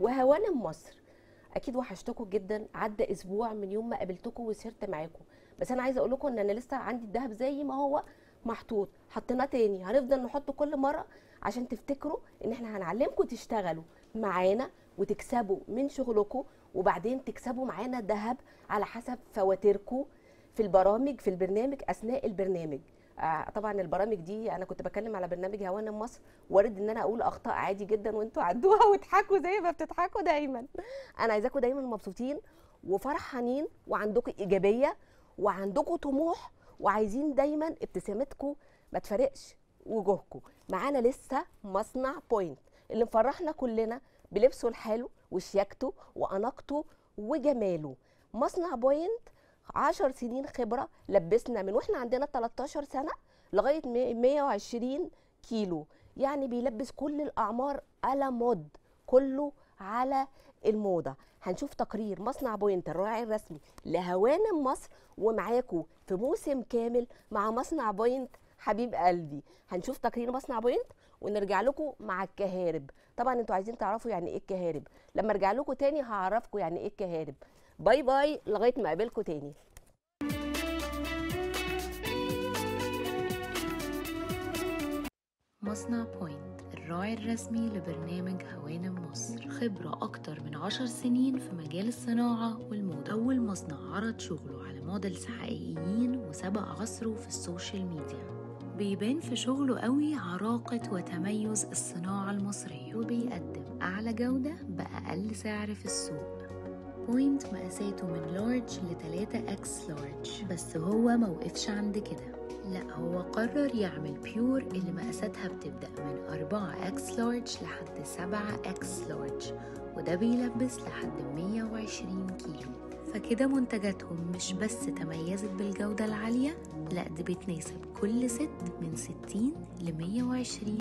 وهوانم مصر اكيد وحشتكم جدا عدى اسبوع من يوم ما قابلتكم وسهرت معاكم بس انا عايزه اقول لكم ان انا لسه عندي الذهب زي ما هو محطوط حطيناه تاني هنفضل نحطه كل مره عشان تفتكروا ان احنا هنعلمكم تشتغلوا معانا وتكسبوا من شغلكم وبعدين تكسبوا معانا ذهب على حسب فواتيركم في البرامج في البرنامج اثناء البرنامج آه طبعا البرامج دي انا كنت بتكلم على برنامج هوانم مصر وارد ان انا اقول اخطاء عادي جدا وانتوا عدوها وتضحكوا زي ما بتضحكوا دايما انا عايزاكم دايما مبسوطين وفرحانين وعندكم ايجابيه وعندكم طموح وعايزين دايما ابتسامتكم ما تفرقش وجوهكم معانا لسه مصنع بوينت اللي مفرحنا كلنا بلبسه الحلو وشياكته واناقته وجماله مصنع بوينت 10 سنين خبره لبسنا من واحنا عندنا 13 سنه لغايه 120 كيلو يعني بيلبس كل الاعمار على مود كله على الموضه هنشوف تقرير مصنع بوينت الراعي الرسمي لهوانم مصر ومعاكم في موسم كامل مع مصنع بوينت حبيب قلبي هنشوف تقرير مصنع بوينت ونرجع لكم مع الكهارب طبعا انتوا عايزين تعرفوا يعني ايه الكهارب لما ارجع لكم تاني هعرفكم يعني ايه الكهارب باي باي لغايه ما اقابلكم تاني مصنع بوينت الراعي الرسمي لبرنامج هوانم مصر خبرة أكتر من عشر سنين في مجال الصناعة والموضة أول مصنع عرض شغله على موديلز حقيقيين وسبق عصره في السوشيال ميديا بيبان في شغله قوي عراقة وتميز الصناعة المصرية وبيقدم أعلى جودة بأقل سعر في السوق بوينت مقاساته من لارج ل 3 اكس لارج بس هو موقفش عند كده لا هو قرر يعمل بيور اللي مقاساتها بتبدأ من 4 اكس لارج لحد 7 اكس لارج وده بيلبس لحد 120 كيلو فكده منتجاتهم مش بس تميزت بالجودة العالية لا دي بتناسب كل ست من 60 ل 120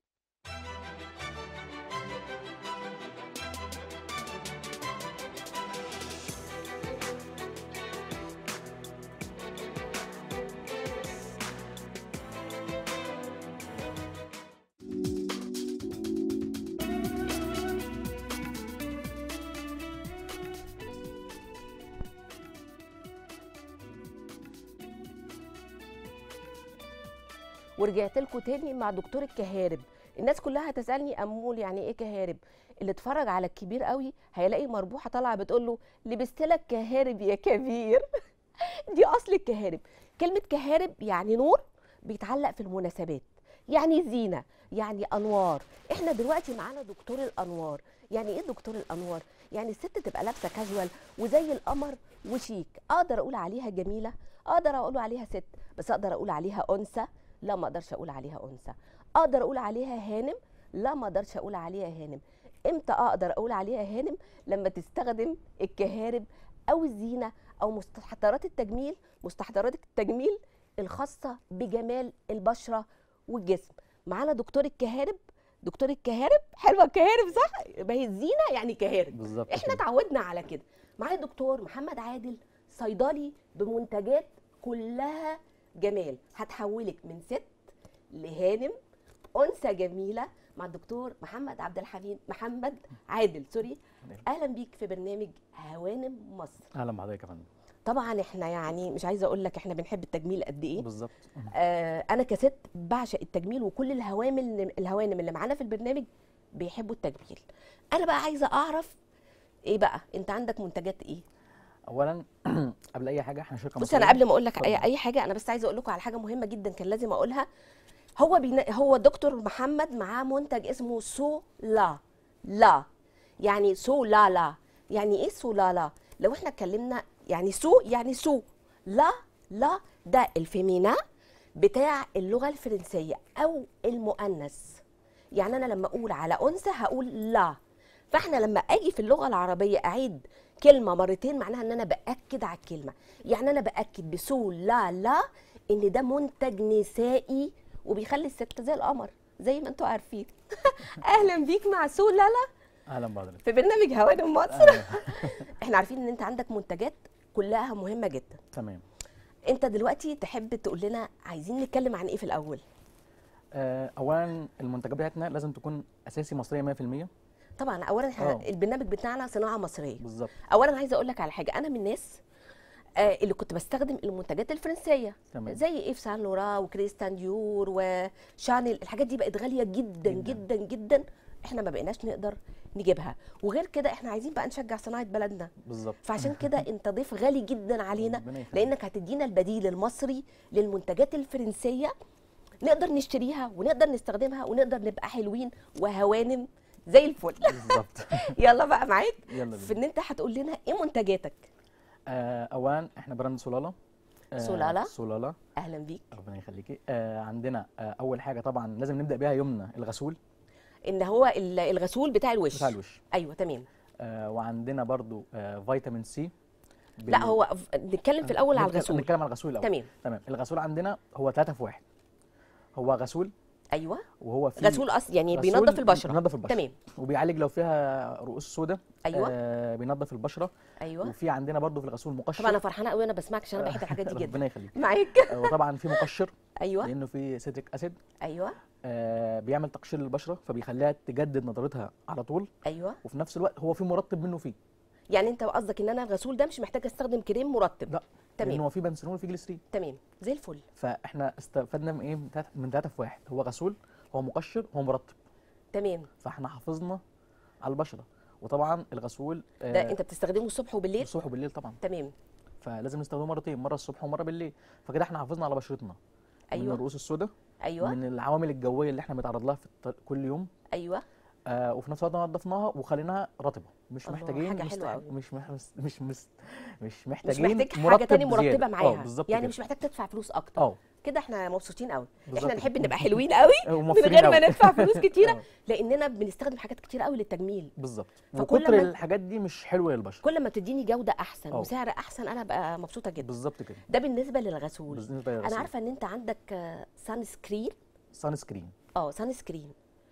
ورجعت لكم تاني مع دكتور الكهارب الناس كلها هتسالني امول يعني ايه كهارب اللي اتفرج على الكبير قوي هيلاقي مربوحه طالعه بتقول له لبست لك كهارب يا كبير دي اصل الكهارب كلمه كهارب يعني نور بيتعلق في المناسبات يعني زينه يعني انوار احنا دلوقتي معانا دكتور الانوار يعني ايه دكتور الانوار يعني الست تبقى لابسه كاجوال وزي القمر وشيك اقدر اقول عليها جميله اقدر اقول عليها ست بس اقدر اقول عليها انثى لا ما اقدرش اقول عليها انثى اقدر اقول عليها هانم لا ما اقدرش اقول عليها هانم امتى اقدر اقول عليها هانم لما تستخدم الكهارب او الزينه او مستحضرات التجميل مستحضرات التجميل الخاصه بجمال البشره والجسم معانا دكتور الكهارب دكتور الكهارب حلوه الكهارب صح ما هي الزينه يعني كهارب بالظبط احنا كده. اتعودنا على كده معايا الدكتور محمد عادل صيدلي بمنتجات كلها جمال هتحولك من ست لهانم انثى جميله مع الدكتور محمد عبد الحميد محمد عادل سوري اهلا بيك في برنامج هوانم مصر اهلا بحضرتك يا فندم طبعا احنا يعني مش عايزه اقول لك احنا بنحب التجميل قد ايه بالظبط آه انا كست بعشق التجميل وكل الهوامل الهوانم اللي معانا في البرنامج بيحبوا التجميل انا بقى عايزه اعرف ايه بقى انت عندك منتجات ايه اولا قبل اي حاجه احنا شركه بص انا مصرية. قبل ما اقول لك اي اتفضل. اي حاجه انا بس عايزه اقول لكم على حاجه مهمه جدا كان لازم اقولها هو بينا هو دكتور محمد معاه منتج اسمه سو لا لا يعني سو لا لا يعني ايه سو لا لا لو احنا اتكلمنا يعني سو يعني سو لا لا ده الفيمينا بتاع اللغه الفرنسيه او المؤنث يعني انا لما اقول على انثى هقول لا فاحنا لما اجي في اللغه العربيه اعيد كلمه مرتين معناها ان انا باكد على الكلمه يعني انا باكد بسو لا لا ان ده منتج نسائي وبيخلي الست زي القمر زي ما انتوا عارفين اهلا بيك مع سو لا لا اهلا بحضرتك في برنامج هوانم مصر أهلاً. احنا عارفين ان انت عندك منتجات كلها مهمه جدا تمام انت دلوقتي تحب تقول لنا عايزين نتكلم عن ايه في الاول آه، اولا المنتجات بتاعتنا لازم تكون اساسي مصريه 100% طبعا اولا احنا آه. البرنامج بتاعنا صناعه مصريه بالظبب اولا عايزه اقول لك على حاجه انا من الناس آه، اللي كنت بستخدم المنتجات الفرنسيه تمام زي ايف سان لورا وكريستان ديور وشانيل الحاجات دي بقت غاليه جدا جداً. جدا جدا احنا ما بقيناش نقدر نجيبها وغير كده احنا عايزين بقى نشجع صناعه بلدنا بالظبط فعشان كده انت ضيف غالي جدا علينا ربنا يخليك. لانك هتدينا البديل المصري للمنتجات الفرنسيه نقدر نشتريها ونقدر نستخدمها ونقدر نبقى حلوين وهوانم زي الفل بالظبط يلا بقى معاك يلا في بينا ان انت هتقول لنا ايه منتجاتك آه اولا احنا براند سولالا آه سولالا. سولالا اهلا بيك ربنا يخليكي آه عندنا آه اول حاجه طبعا لازم نبدا بيها يومنا الغسول ان هو ال- الغسول بتاع الوش بتاع الوش ايوه تمام آه وعندنا برضو آه فيتامين سي لا هو ف- نتكلم في الاول على نتكلم- الغسول نتكلم على الغسول الاول تمام تمام الغسول عندنا هو ثلاثة في واحد هو غسول ايوه وهو فيه غسول اصل يعني غسول بينظف البشره بينظف البشره تمام وبيعالج لو فيها رؤوس سوداء ايوه آه بينظف البشره ايوه وفي عندنا برضو في الغسول مقشر طبعا انا فرحانه قوي انا بسمعك عشان انا بحب الحاجات دي جدا ربنا يخليك معاك آه، وطبعا في مقشر ايوه لانه في سيتريك اسيد ايوه آه بيعمل تقشير للبشره فبيخليها تجدد نضارتها على طول ايوه وفي نفس الوقت هو في مرطب منه فيه يعني انت قصدك ان انا الغسول ده مش محتاج استخدم كريم مرطب لا لان تمام هو فيه بنسلون وفيه جليسرين تمام زي الفل فاحنا استفدنا من ايه من تلاتة- من ثلاثه في واحد هو غسول هو مقشر هو مرطب تمام فاحنا حافظنا على البشره وطبعا الغسول آه ده انت بتستخدمه الصبح وبالليل الصبح وبالليل طبعا تمام فلازم نستخدمه مرتين مره الصبح ومره بالليل فكده احنا حافظنا على بشرتنا من ايوه الرؤوس السوداء ايوه من العوامل الجويه اللي احنا بنتعرض لها في الط- كل يوم ايوه آه وفي نفس الوقت نضفناها وخليناها رطبه مش الله، محتاجين حاجة مست- حلوة أوي. مش مح- مش مش مش, مش مش محتاجين محتاج حاجه مرطب تاني مرطبه زيادة. اه معاها بالظبط يعني كده. مش محتاج تدفع فلوس اكتر اه كده احنا مبسوطين قوي بالظبط احنا نحب كده. نبقى حلوين قوي من وموفرين غير ما أوي. ندفع فلوس كتيره آه، لاننا بنستخدم حاجات كتير قوي للتجميل بالظبط فكل وكتر ما- الحاجات دي مش حلوه للبشره كل ما تديني جوده احسن اه. وسعر احسن انا بقى مبسوطه جدا بالظبط كده ده بالنسبه للغسول بالنسبه انا للغسول عارفه ان انت عندك سان سكرين سان سكرين اه سان سكرين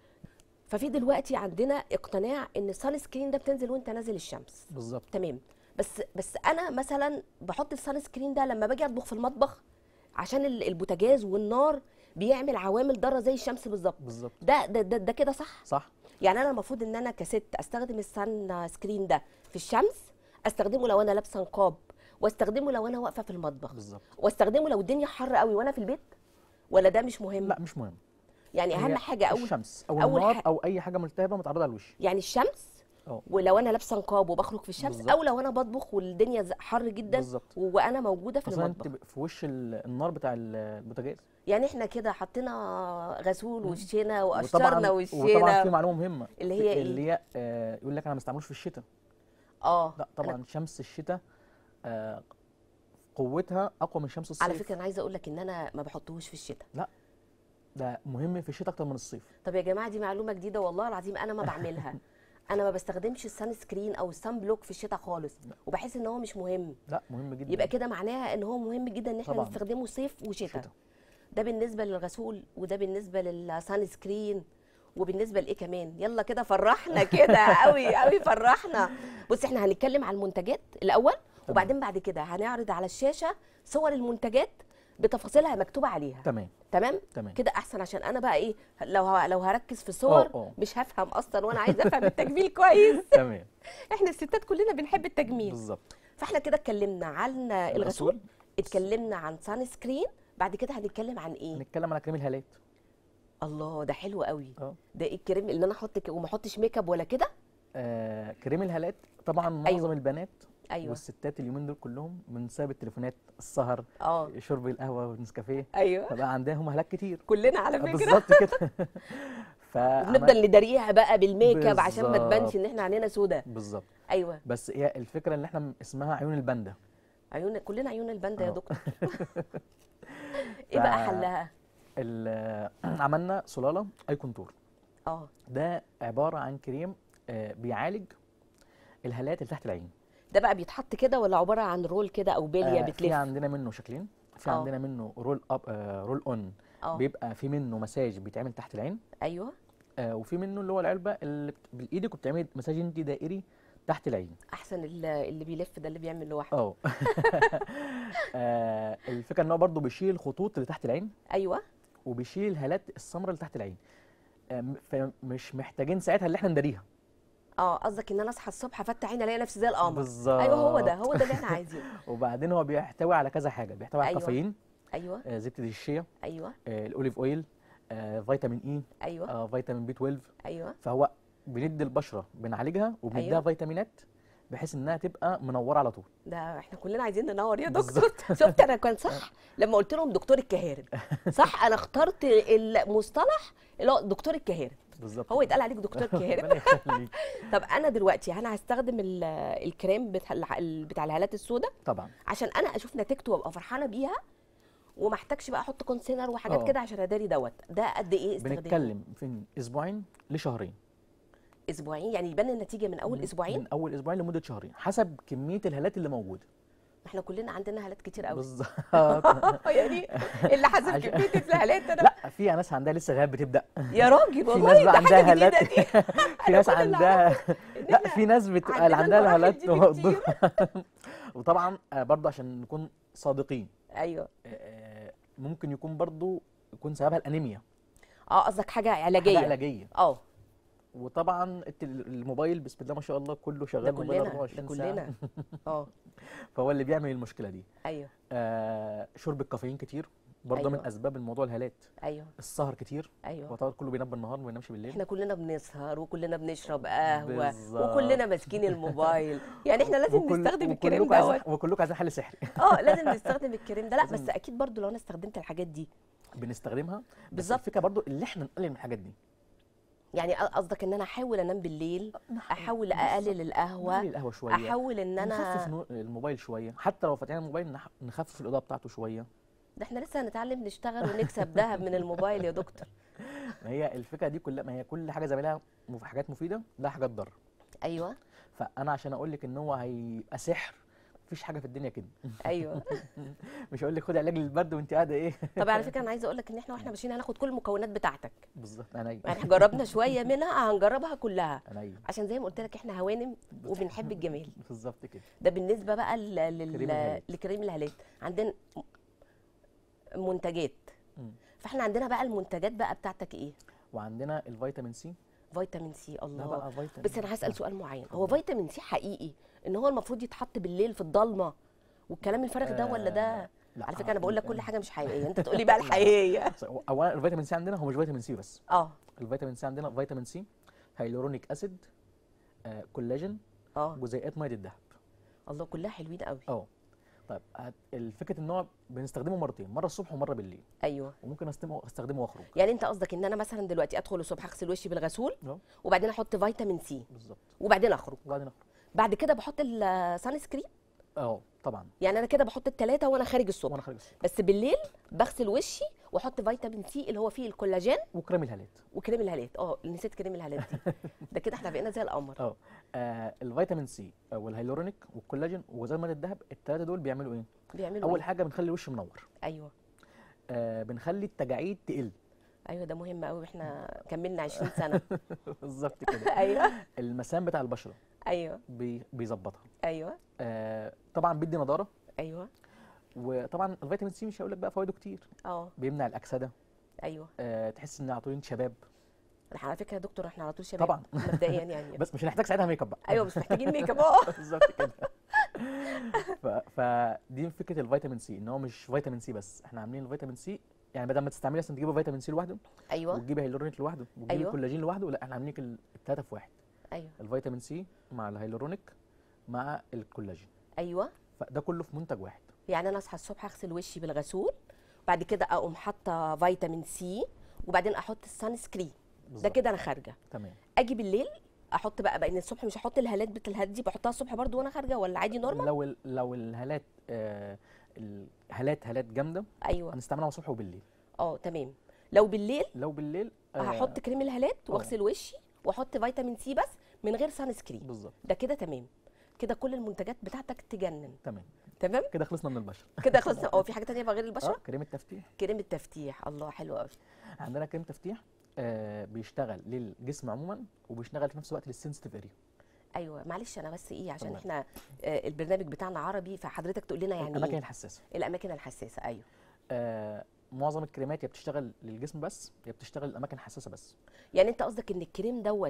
ففي دلوقتي عندنا اقتناع ان السان سكرين ده بتنزل وانت نازل الشمس بالظبط تمام بس بس انا مثلا بحط السان سكرين ده لما باجي اطبخ في المطبخ عشان ال- البوتاجاز والنار بيعمل عوامل ضاره زي الشمس بالظبط بالظبط ده ده ده, ده كده صح صح يعني انا المفروض ان انا كست استخدم السان سكرين ده في الشمس استخدمه لو انا لابسه نقاب واستخدمه لو انا واقفه في المطبخ بالظبط واستخدمه لو الدنيا حر قوي وانا في البيت ولا ده مش مهم لا مش مهم يعني اهم هي حاجه اول الشمس او أول النار ح- او اي حاجه ملتهبه متعرضه على الوش يعني الشمس اه ولو انا لابسه نقاب وبخرج في الشمس بالظبط. او لو انا بطبخ والدنيا ز- حر جدا بالظبط وانا موجوده في اصلا انت المطبخ ب- في وش ال- النار بتاع ال- البوتاجاز يعني احنا كده حطينا غسول مم. وشنا وطبعا وقشرنا وطبعا في وشينا معلومه مهمه اللي في- هي اللي ايه هي آه يقول لك انا ما بستعملوش في الشتاء اه لا أنا- طبعا شمس الشتاء آه قوتها اقوى من شمس الصيف على فكره انا عايزه اقول لك ان انا ما بحطهوش في الشتاء ده مهم في الشتاء اكتر من الصيف طب يا جماعه دي معلومه جديده والله العظيم انا ما بعملها انا ما بستخدمش السان سكرين او السان بلوك في الشتاء خالص لا. وبحس ان هو مش مهم لا مهم جدا يبقى كده معناها ان هو مهم جدا ان احنا طبعاً. نستخدمه صيف وشتاء شتاء. ده بالنسبه للغسول وده بالنسبه للسان سكرين وبالنسبه لايه كمان يلا كده فرحنا كده قوي قوي فرحنا بص احنا هنتكلم على المنتجات الاول وبعدين بعد كده هنعرض على الشاشه صور المنتجات بتفاصيلها مكتوبه عليها تمام تمام تمام كده احسن عشان انا بقى ايه لو ه- لو هركز في الصور اه، اه. مش هفهم اصلا وانا عايزه افهم التجميل كويس تمام احنا الستات كلنا بنحب التجميل بالظبط فاحنا كده اتكلمنا عن الغسول اتكلمنا عن سان سكرين بعد كده هنتكلم عن ايه هنتكلم على كريم الهالات الله ده حلو قوي اه ده ايه الكريم اللي انا احط ك- وما احطش ميك اب ولا كده آه، كريم الهالات طبعا معظم أيوة. البنات ايوه والستات اليومين دول كلهم من سبب التليفونات السهر اه شرب القهوه والنسكافيه ايوه فبقى عندهم هالات كتير كلنا على فكره بالظبط كده فعمل- بنفضل نداريها بقى بالميك اب عشان ما تبانش بالظبط. ان احنا عينينا سودا بالظبط ايوه بس هي الفكره اللي احنا م- اسمها عيون الباندا عيون كلنا عيون الباندا يا اه. دكتور ايه بقى ف- حلها ال- عملنا سلاله اي كونتور اه ده عباره عن كريم آه، بيعالج الهالات اللي تحت العين ده بقى بيتحط كده ولا عباره عن رول كده او بليه آه، في بتلف عندنا منه شكلين في اه. عندنا منه رول اب آه، رول اون اه بيبقى في منه مساج بيتعمل تحت العين ايوه آه، وفي منه اللي هو العلبه اللي بت- بالايدك وبتعمل مساج انت دائري تحت العين احسن ال- اللي بيلف ده اللي بيعمل لوحده اه آه، الفكره ان هو برضه بيشيل الخطوط اللي تحت العين ايوه وبيشيل الهالات السمراء اللي تحت العين آه، م- فمش محتاجين ساعتها اللي احنا نداريها اه قصدك ان انا اصحى الصبح افتح عيني الاقي نفسي زي القمر بالظبط ايوه هو ده هو ده اللي احنا عايزينه وبعدين هو بيحتوي على كذا حاجه بيحتوي على أيوة. الكافيين ايوه آه زبده الشيا ايوه آه الاوليف اويل آه فيتامين اي ايوه آه فيتامين بي 12 ايوه فهو بندي البشره بنعالجها وبنديها أيوة. فيتامينات بحيث انها تبقى منوره على طول ده احنا كلنا عايزين ننور يا دكتور بالظبط. شفت انا كان صح لما قلت لهم دكتور الكهارب صح انا اخترت المصطلح اللي هو دكتور الكهارب بالظبط هو يتقال عليك دكتور كهارب ربنا يخليك طب انا دلوقتي انا هستخدم ال- الكريم بتاع الع- بتاع الهالات السوداء طبعا عشان انا اشوف نتيجته وابقى فرحانه بيها وما احتاجش بقى احط كونسيلر وحاجات آه. كده عشان اداري دوت ده قد ايه استخدامه بنتكلم في اسبوعين لشهرين اسبوعين يعني يبان النتيجه من اول اسبوعين من اول اسبوعين لمده شهرين حسب كميه الهالات اللي موجوده احنا كلنا عندنا هالات كتير قوي بالظبط يعني اللي حسب عشان- كميه الهالات انا لا في ناس عندها لسه غياب بتبدا يا راجل في والله ناس ده بقى حاجه عندها جديده هالات دي في ناس كل اللي عندها إن لا إحنا في ناس بتبقى عندنا عندها المراحل الهالات دي بكتير. وطبعا آه، برضه عشان نكون صادقين ايوه آه، ممكن يكون برضه يكون سببها الانيميا اه قصدك حاجه حاجه علاجيه علاجيه اه وطبعا التل- الموبايل بسم الله ما شاء الله كله ده شغال موبايل كلنا ده 24 ساعه كلنا اه فهو اللي بيعمل المشكله دي ايوه آه شرب الكافيين كتير برضه من أيوة. اسباب الموضوع الهالات ايوه السهر كتير هو ايوه طبعا كله بينام بالنهار وما بينامش بالليل احنا كلنا بنسهر وكلنا بنشرب قهوه بالظبط. وكلنا ماسكين الموبايل يعني احنا لازم وكل- نستخدم الكريم وكلكم عايزين دوت وكلكم عايزين حل سحري اه لازم نستخدم الكريم ده لا لازم- بس اكيد برضو لو انا استخدمت الحاجات دي بنستخدمها بس بالظبط. الفكره برضو اللي احنا نقلل من الحاجات دي يعني قصدك ان انا احاول انام بالليل احاول اقلل القهوه نقلل القهوه شويه احاول ان نخفف انا نو- الموبايل شويه حتى لو فاتحين الموبايل نح- نخفف الاضاءه بتاعته شويه ده احنا لسه هنتعلم نشتغل ونكسب ذهب من الموبايل يا دكتور ما هي الفكره دي كلها ما هي كل حاجه زي ما لها مف- حاجات مفيده لها حاجات ضار ايوه فانا عشان اقول لك ان هو هيبقى سحر مفيش حاجه في الدنيا كده ايوه مش هقول لك خدي علاج للبرد وانت قاعده ايه طب على فكره انا عايزه اقول لك ان احنا واحنا ماشيين هناخد كل المكونات بتاعتك بالظبط انا يعني احنا جربنا شويه منها هنجربها كلها انا ايوه عشان زي ما قلت لك احنا هوانم وبنحب الجمال بالظبط كده ده بالنسبه بقى ل- لل- كريم الهالات. لكريم الهالات عندنا منتجات مم. فاحنا عندنا بقى المنتجات بقى بتاعتك ايه وعندنا الفيتامين سي فيتامين سي ده الله بقى فيتامين بس انا هسال سؤال معين هو فيتامين سي حقيقي ان هو المفروض يتحط بالليل في الضلمه والكلام الفارغ ده ولا ده آه، لا، على فكره انا بقول لك كل ال- حاجه مش حقيقيه انت تقولي بقى الحقيقيه اولا الفيتامين سي عندنا هو مش فيتامين سي بس اه الفيتامين سي عندنا فيتامين سي هيلورونيك اسيد آه، كولاجين اه جزيئات ميه الدهب الله كلها حلوين قوي اه طيب هت- الفكره ان هو بنستخدمه مرتين مره الصبح ومره بالليل ايوه وممكن استخدمه استخدمه واخرج يعني انت قصدك ان انا مثلا دلوقتي ادخل الصبح اغسل وشي بالغسول اه وبعدين احط فيتامين سي بالظبط وبعدين اخرج وبعدين اخرج بعد كده بحط السان سكرين اه طبعا يعني انا كده بحط الثلاثه وانا خارج الصبح وانا خارج الصبح بس بالليل بغسل وشي واحط فيتامين سي اللي هو فيه الكولاجين وكريم الهالات وكريم الهالات اه نسيت كريم الهالات دي ده كده احنا بقينا زي القمر اه آه، الفيتامين سي والهيلورونيك والكولاجين وغذاء ميه الدهب الثلاثه دول بيعملوا ايه بيعملوا اول إيه؟ حاجه بنخلي الوش منور ايوه آه بنخلي التجاعيد تقل ايوه ده مهم قوي احنا كملنا 20 سنه بالظبط كده ايوه المسام بتاع البشره ايوه بي- بيظبطها ايوه آه طبعا بيدي نضاره ايوه وطبعا الفيتامين سي مش هقول لك بقى فوائده كتير اه بيمنع الاكسده ايوه آه تحس ان عطولين شباب احنا على فكره يا دكتور احنا على طول شباب طبعا. مبدئيا يعني بس مش هنحتاج ساعتها ميك اب بقى ايوه مش محتاجين ميك اب اه بالظبط كده ف... فدي فكره الفيتامين سي ان هو مش فيتامين سي بس احنا عاملين الفيتامين سي يعني بدل ما تستعملي اصلا تجيبي فيتامين سي لوحده ايوه وتجيبي هيلورونيك لوحده وتجيبي أيوة. الكولاجين لوحده لا احنا عاملين لك الثلاثه في واحد ايوه الفيتامين سي مع الهيلورونيك مع الكولاجين ايوه فده كله في منتج واحد يعني انا اصحى الصبح اغسل وشي بالغسول بعد كده اقوم حاطه فيتامين سي وبعدين احط السان سكرين ده بالظبط. كده انا خارجه تمام اجي بالليل احط بقى بقى ان الصبح مش هحط الهالات بتاع الهالات دي بحطها الصبح برضو وانا خارجه ولا عادي نورمال لو ال... لو الهالات آه الهالات هالات جامده ايوه هنستعملها الصبح وبالليل اه تمام لو بالليل لو بالليل هحط كريم الهالات واغسل وشي واحط فيتامين سي بس من غير سان سكرين بالظبط ده كده تمام كده كل المنتجات بتاعتك تجنن تمام تمام كده خلصنا من البشره كده خلصنا اه في حاجه تانية بقى غير اه البشره كريم التفتيح كريم التفتيح الله حلو قوي عندنا كريم تفتيح آه بيشتغل للجسم عموما وبيشتغل في نفس الوقت للسنسيتيف اريا ايوه معلش انا بس ايه عشان تمام. احنا آه البرنامج بتاعنا عربي فحضرتك تقول لنا يعني الاماكن إيه؟ الحساسه الاماكن الحساسه ايوه آه معظم الكريمات يا بتشتغل للجسم بس يا بتشتغل للاماكن الحساسه بس يعني انت قصدك ان الكريم دوت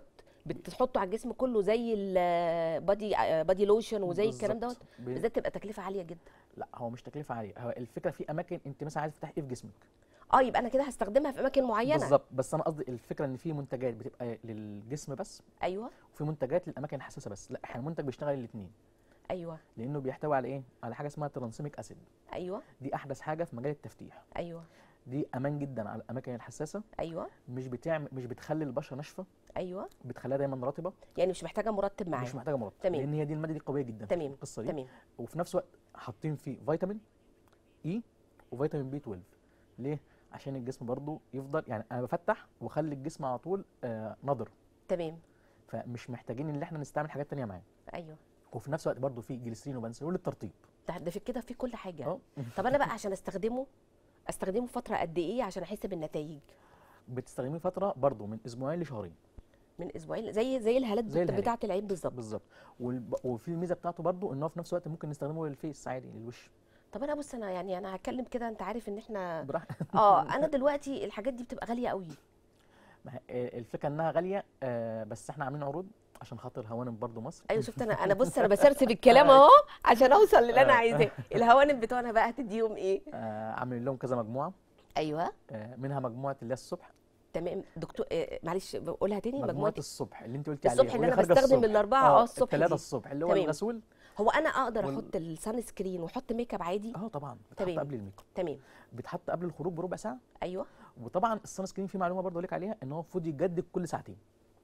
بتحطه على الجسم كله زي البادي بادي لوشن وزي الكلام دوت بالظبط. ب- بالذات تبقى تكلفه عاليه جدا لا هو مش تكلفه عاليه هو الفكره في اماكن انت مثلا عايز تفتح ايه في جسمك اه يبقى انا كده هستخدمها في اماكن معينه بالظبط بس انا قصدي الفكره ان في منتجات بتبقى للجسم بس ايوه وفي منتجات للاماكن الحساسه بس لا احنا المنتج بيشتغل الاثنين ايوه لانه بيحتوي على ايه على حاجه اسمها ترانسيميك اسيد ايوه دي احدث حاجه في مجال التفتيح ايوه دي امان جدا على الاماكن الحساسه ايوه مش بتعمل مش بتخلي البشره ناشفه ايوه بتخليها دايما رطبه يعني مش محتاجه مرطب معاه مش محتاجه مرطب تمام. لان هي دي الماده دي قويه جدا في تمام القصه دي تمام وفي نفس الوقت حاطين فيه فيتامين اي وفيتامين بي 12 ليه عشان الجسم برضو يفضل يعني انا بفتح واخلي الجسم على طول آه نضر تمام فمش محتاجين ان احنا نستعمل حاجات تانية معاه ايوه وفي نفس الوقت برضو في جليسرين وبنسلول للترطيب ده ده في كده في كل حاجه اه طب انا بقى عشان استخدمه استخدمه فتره قد ايه عشان احس بالنتائج بتستخدميه فتره برضو من اسبوعين لشهرين من اسبوعين زي زي الهالات زي الهالات. بتاعه العين بالظبط بالظبط والب... وفي الميزه بتاعته برضو ان هو في نفس الوقت ممكن نستخدمه للفيس عادي للوش طب انا بص انا يعني انا هتكلم كده انت عارف ان احنا براحتك اه انا دلوقتي الحاجات دي بتبقى غاليه قوي ما هي- آه، الفكره انها غاليه آه بس احنا عاملين عروض عشان خاطر هوانم برضو مصر ايوه شفت انا انا بص انا بسرسب الكلام اهو عشان اوصل للي انا عايزاه الهوانم بتوعنا بقى هتديهم ايه آه عاملين لهم كذا مجموعه ايوه آه منها مجموعه اللي هي الصبح تمام دكتور آه، معلش بقولها تاني مجموعه مجموعه الصبح اللي انت قلتي عليها الصبح اللي واللي انا خارجة بستخدم الصبح. الاربعه اه الصبح الثلاثه دي. الصبح اللي هو تمام. الغسول هو انا اقدر وال- احط السان سكرين واحط ميك اب عادي اه طبعا بتحط تمام. قبل الميك اب تمام بيتحط قبل الخروج بربع ساعه ايوه وطبعا السان سكرين في معلومه برضه اقول لك عليها ان هو المفروض يتجدد كل ساعتين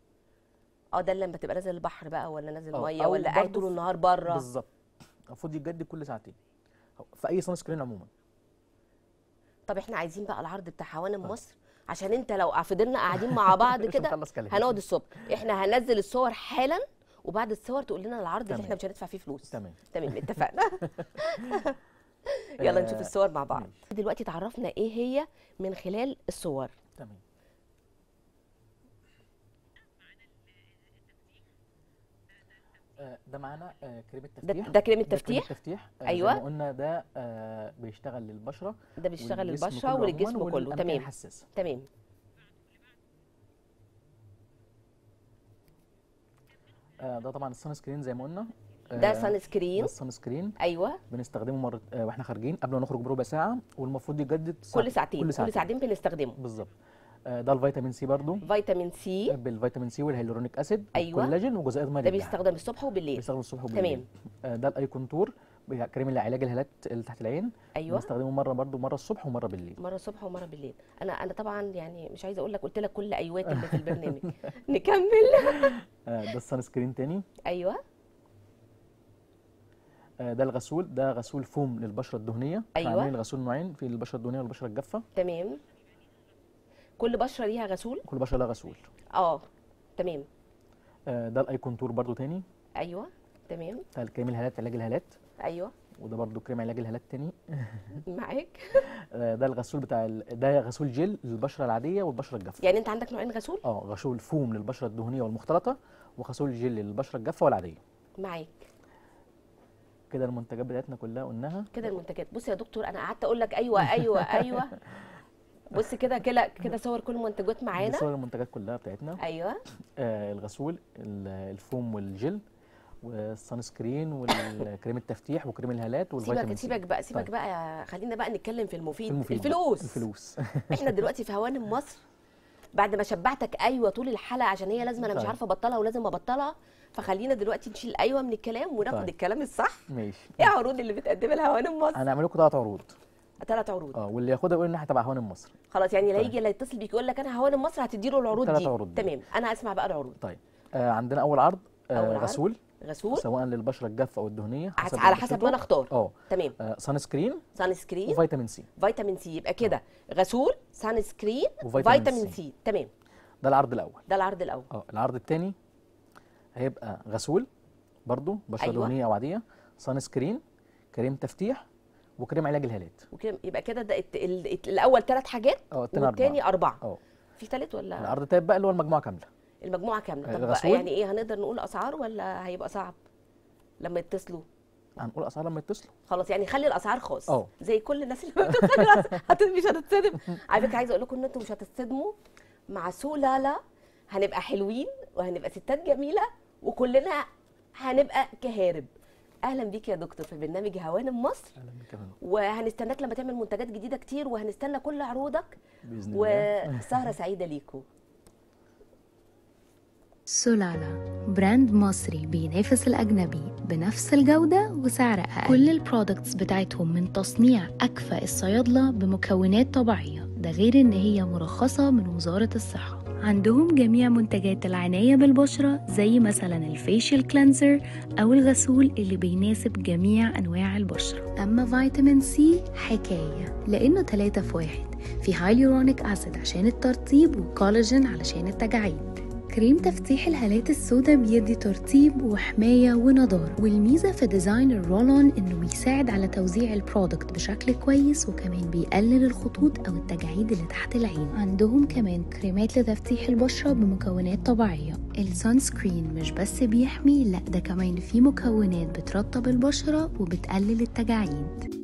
اه ده لما تبقى نازل البحر بقى ولا نازل اه، ميه او ولا قاعد برضه طول في- النهار بره بالظبط المفروض يتجدد كل ساعتين في اي سان سكرين عموما طب احنا عايزين بقى العرض بتاع هوانم اه. مصر عشان انت لو فضلنا قاعدين مع بعض مش كده هنخلص كلام. هنقعد الصبح احنا هننزل الصور حالا وبعد الصور تقول لنا العرض اللي تمام. احنا مش هندفع فيه فلوس تمام تمام اتفقنا يلا نشوف آه، الصور مع بعض ماشي. دلوقتي تعرفنا ايه هي من خلال الصور تمام آه، ده معانا آه، كريم ده التفتيح ده كريم ده التفتيح التفتيح آه، أيوة. زي ما قلنا ده آه، بيشتغل للبشره ده بيشتغل والجسم البشره كله عموماً والجسم كله والأماكن تمام الحساسه تمام آه، ده طبعا السان سكرين زي ما قلنا ده آه، سان ده سكرين السان سكرين ايوه بنستخدمه مرة آه، واحنا خارجين قبل ما نخرج بربع ساعه والمفروض يجدد كل ساعتين كل كل ساعتين ساعتين بنستخدمه بالظبط آه، ده الفيتامين سي برضو فيتامين سي بالفيتامين سي والهيلورونيك اسيد أيوة. والكولاجين وجزيئات الميه ده الدهن. بيستخدم الصبح وبالليل بيستخدم الصبح وبالليل تمام. آه، ده الاي كونتور بي- كريم لعلاج الهالات اللي تحت العين ايوه بنستخدمه مره برضو مره الصبح ومره بالليل مره الصبح ومره بالليل انا انا طبعا يعني مش عايزه اقول لك قلت لك كل ايوات اللي في البرنامج نكمل آه، ده السان سكرين تاني ايوه آه، ده الغسول ده غسول فوم للبشره الدهنيه إحنا أيوة. عاملين الغسول نوعين في البشره الدهنيه والبشره الجافه تمام كل بشره ليها غسول كل بشره لها غسول اه تمام آه، ده الاي كونتور برضو تاني ايوه تمام ده الكريم الهالات علاج الهالات ايوه وده برضو كريم علاج الهالات تاني معاك آه، ده الغسول بتاع ال... ده غسول جل للبشره العاديه والبشره الجافه يعني انت عندك نوعين غسول اه غسول فوم للبشره الدهنيه والمختلطه وغسول جل للبشره الجافه والعاديه معاك كده المنتجات بتاعتنا كلها قلناها كده المنتجات بص يا دكتور انا قعدت اقول لك ايوه ايوه ايوه بص كده كده كده صور كل المنتجات دي معانا صور المنتجات كلها بتاعتنا ايوه آه الغسول ال- الفوم والجل والسان سكرين والكريم التفتيح وكريم الهالات والفيتامين سيبك سي سيبك بقى سيبك طيب. بقى خلينا بقى نتكلم في المفيد, المفيد بقى. الفلوس الفلوس احنا دلوقتي في هوانم مصر بعد ما شبعتك ايوه طول الحلقه عشان هي لازم انا مش طيب. عارفه ابطلها ولازم ابطلها فخلينا دلوقتي نشيل ايوه من الكلام وناخد طيب. الكلام الصح ماشي ايه عروض اللي بتقدمها الهوانم مصر هنعمل لكم ثلاث عروض ثلاث عروض اه واللي ياخدها يقول ان احنا تبع هوانم مصر خلاص يعني لا طيب. يجي اللي يتصل بيك يقول لك انا هوانم مصر هتدي له العروض التلات دي عروض دي. تمام انا اسمع بقى العروض طيب آه عندنا اول عرض آه أول عرض. غسول غسول سواء للبشره الجافه او الدهنيه عس- على حسب بشرته. ما انا اختار اه تمام آه، سان سكرين سان سكرين وفيتامين سي فيتامين سي يبقى كده غسول سان سكرين وفيتامين فيتامين سي. سي تمام ده العرض الاول ده العرض الاول اه العرض الثاني هيبقى غسول برضو بشره أيوة. دهنيه او عاديه سان سكرين كريم تفتيح وكريم علاج الهالات وكده يبقى كده ده الت- ال- الت- الاول ثلاث حاجات اه التاني والتاني اربعه اه في ثالث ولا العرض التالت بقى اللي هو المجموعه كامله المجموعه كامله طب بقى الغسول. يعني ايه هنقدر نقول اسعار ولا هيبقى صعب لما يتصلوا هنقول اسعار لما يتصلوا خلاص يعني خلي الاسعار خاص اه. زي كل الناس اللي بتخلي الأسعار- هت- مش هتتصدم على فكره عايزه اقول لكم ان انتم مش هتتصدموا مع سو لالا هنبقى حلوين وهنبقى ستات جميله وكلنا هنبقى كهارب اهلا بيك يا دكتور في برنامج هوانم مصر اهلا بك يا فندم. وهنستناك لما تعمل منتجات جديده كتير وهنستنى كل عروضك باذن الله وسهره سعيده ليكم سولالا براند مصري بينافس الأجنبي بنفس الجودة وسعر أقل كل البرودكتس بتاعتهم من تصنيع أكفأ الصيادلة بمكونات طبيعية ده غير إن هي مرخصة من وزارة الصحة عندهم جميع منتجات العناية بالبشرة زي مثلا الفيشيال كلينزر أو الغسول اللي بيناسب جميع أنواع البشرة أما فيتامين سي حكاية لأنه ثلاثة في واحد في هايلورونيك أسيد عشان الترطيب وكولاجين علشان التجاعيد كريم تفتيح الهالات السوداء بيدي ترطيب وحماية ونضارة والميزة في ديزاين الرولون انه بيساعد على توزيع البرودكت بشكل كويس وكمان بيقلل الخطوط او التجاعيد اللي تحت العين عندهم كمان كريمات لتفتيح البشرة بمكونات طبيعية السان سكرين مش بس بيحمي لا ده كمان فيه مكونات بترطب البشرة وبتقلل التجاعيد